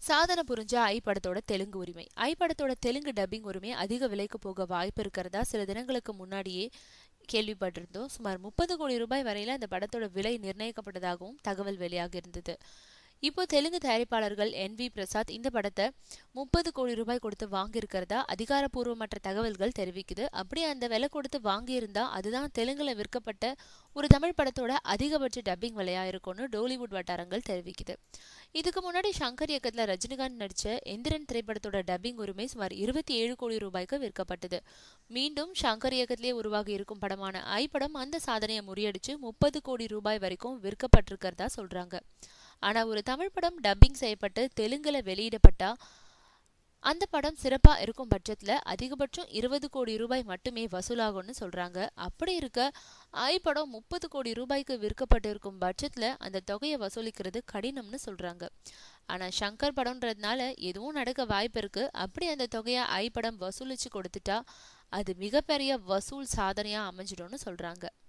சாதனை புரிஞ்ச ஐ படத்தோட தெலுங்கு உரிமை ஐ படத்தோட தெலுங்கு டப்பிங் உரிமை அதிக விலைக்கு போக வாய்ப்பு இருக்கிறதா சில தினங்களுக்கு முன்னாடியே கேள்விப்பட்டிருந்தோம் சுமார் முப்பது கோடி ரூபாய் வரையில அந்த படத்தோட விலை நிர்ணயிக்கப்பட்டதாகவும் தகவல் வெளியாகி இருந்தது இப்போ தெலுங்கு தயாரிப்பாளர்கள் என் வி பிரசாத் இந்த படத்தை முப்பது கோடி ரூபாய் கொடுத்து வாங்கியிருக்கிறதா அதிகாரப்பூர்வமற்ற தகவல்கள் தெரிவிக்குது அப்படி அந்த விலை கொடுத்து வாங்கியிருந்தா அதுதான் தெலுங்குல விற்கப்பட்ட ஒரு தமிழ் படத்தோட அதிகபட்ச டப்பிங் விலையா இருக்கும்னு டோலிவுட் வட்டாரங்கள் தெரிவிக்குது இதுக்கு முன்னாடி சங்கர் இயக்கத்துல ரஜினிகாந்த் நடிச்ச எந்திரன் திரைப்படத்தோட டப்பிங் உரிமை சுமார் இருபத்தி ஏழு கோடி ரூபாய்க்கு விற்கப்பட்டது மீண்டும் சங்கர் இயக்கத்திலே உருவாகி இருக்கும் படமான ஐ படம் அந்த சாதனையை முறியடிச்சு முப்பது கோடி ரூபாய் வரைக்கும் விற்கப்பட்டிருக்கிறதா சொல்றாங்க ஆனா ஒரு தமிழ் படம் டப்பிங் செய்யப்பட்டு தெலுங்குல வெளியிடப்பட்டா அந்த படம் சிறப்பா இருக்கும் பட்சத்துல அதிகபட்சம் இருபது கோடி ரூபாய் மட்டுமே வசூலாகும்னு சொல்றாங்க அப்படி இருக்க ஐ படம் முப்பது கோடி ரூபாய்க்கு விற்கப்பட்டு இருக்கும் பட்சத்துல அந்த தொகையை வசூலிக்கிறது கடினம்னு சொல்றாங்க ஆனா சங்கர் படம்ன்றதுனால எதுவும் நடக்க வாய்ப்பு இருக்கு அப்படி அந்த தொகையை ஐ படம் வசூலிச்சு கொடுத்துட்டா அது மிகப்பெரிய வசூல் சாதனையா அமைஞ்சிடும்னு சொல்றாங்க